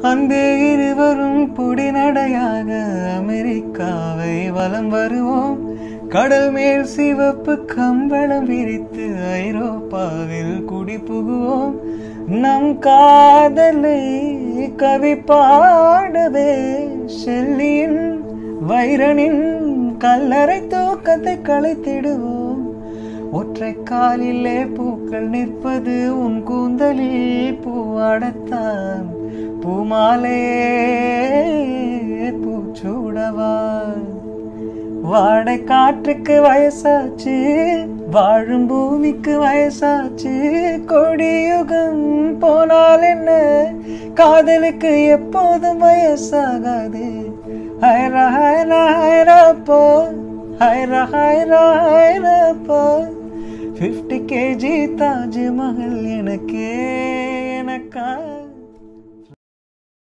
அன்பே இருவரும் பொடிநடையாக அமெரிக்காவை வலம் வருவோம் கடல் மேல் சிவப்பு கம்பளம் விரித்து ஐரோப்பாவில் குடி புகுவோம் நம் காதலை கவி பாடவே செல்லியின் வைரனின் கல்லறை தூக்கத்தை களைத்திடுவோம் ஒற்றை காலிலே பூக்கள் நிற்பது உன் கூந்தலில் பூவாடத்தான் பூமாலே பூச்சூடவா வாடை காற்றுக்கு வயசாச்சு வாழும் பூமிக்கு வயசாச்சு கொடியுகம் போனால் என்ன காதலுக்கு எப்போதும் வயசாகாது ஹைரா ஹைரா ஹைரா போ ஹைரா ஹைரா ஹைரா போ ஃபிஃப்டி கேஜி தாஜ்மஹல் எனக்கே எனக்கா